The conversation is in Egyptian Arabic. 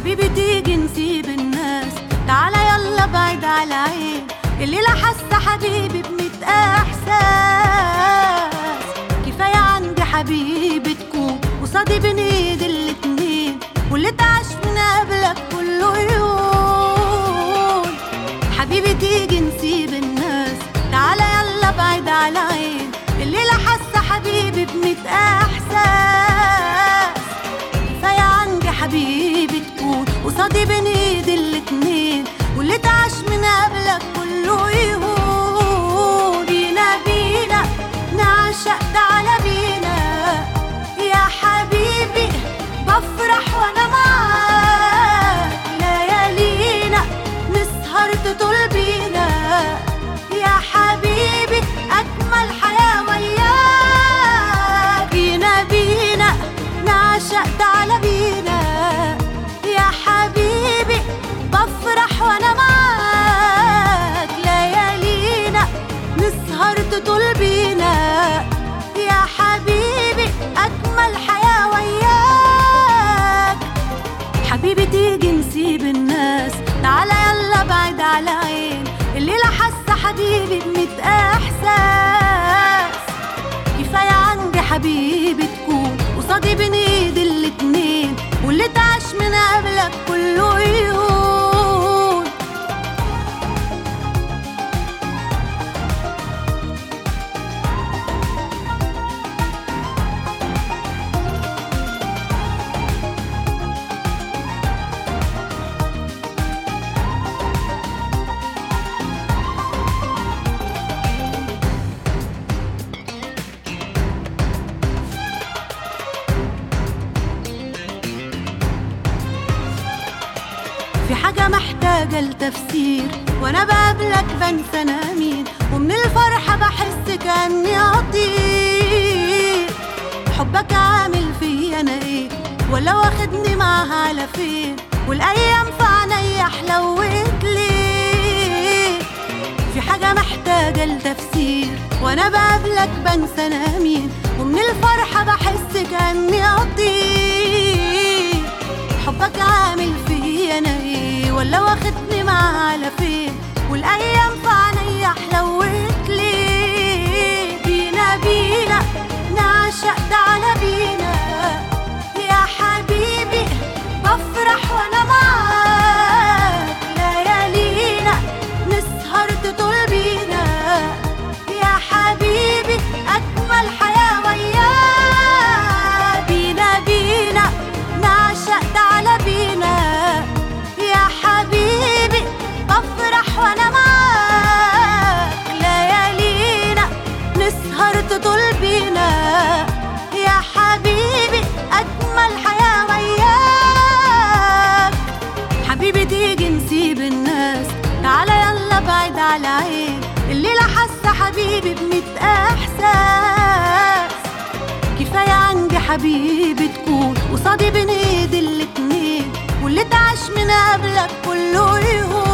حبيبي تيجي نسيب الناس تعالى يلا بعيد على عين الليلة حاسة حبيبي بميت احساس كفاية عندي حبيبي تكون قصادي بين ايد الاتنين واللي اتعاش من قبلك كله يقول حبيبي تيجي نسيب الناس تعالى يلا بعيد على عين الليلة حاسة حبيبي بميت احساس كفاية عندي حبيبي تكون قصادي بين ايد الاتنين واللي اتعاش من قبلك كله يهون بينا بينا نعشق تعالى بينا يا حبيبي بفرح وانا معاك ليالينا نسهر تطول بينا يا حبيبي اجمل حياه وياك بينا بينا نعشق تعالى بينا يا حبيبي بفرح وانا معاك ليالينا نسهر تطول بينا يا حبيبي اجمل حياه وياك حبيبي تيجي نسيب الناس تعالى يلا بعيد على عين الليلة حاسة حبيبي بميت احساس كفاية عندي حبيبي تكون قصادي بين ايد الاتنين واللي اتعاش من قبلك كله يهون في حاجة محتاجة لتفسير وانا بقابلك بنسى انا مين ومن الفرحة بحس كأني اطير حبك عامل فيا انا ايه ولا واخدني معاها على فين والايام في عينيا حلوت ليه في حاجة محتاجة لتفسير وانا بقابلك بنسى انا مين ومن الفرحة بحس كأني اطير حبك عامل فيا انا ايه ولا واخدني معاها على فين والايام في عينيا حلوت ليه بينا بينا نعشق تعالى بينا يا حبيبي بفرح وانا معاك ليالينا نسهر تطول بينا يا حبيبي اجمل حياه وياك بينا بينا نعشق تعالى بينا يا حبيبي بفرح وانا معاك ليالينا نسهر تطول بينا يا حبيبي اجمل حياه وياك حبيبي تيجي نسيب الناس تعالى يلا بعيد على عين الليلة حاسة حبيبي بميت احساس كفاية عندي حبيبي تكون قصادي بين ايد الاتنين واللي اتعاش من قبلك كله يهون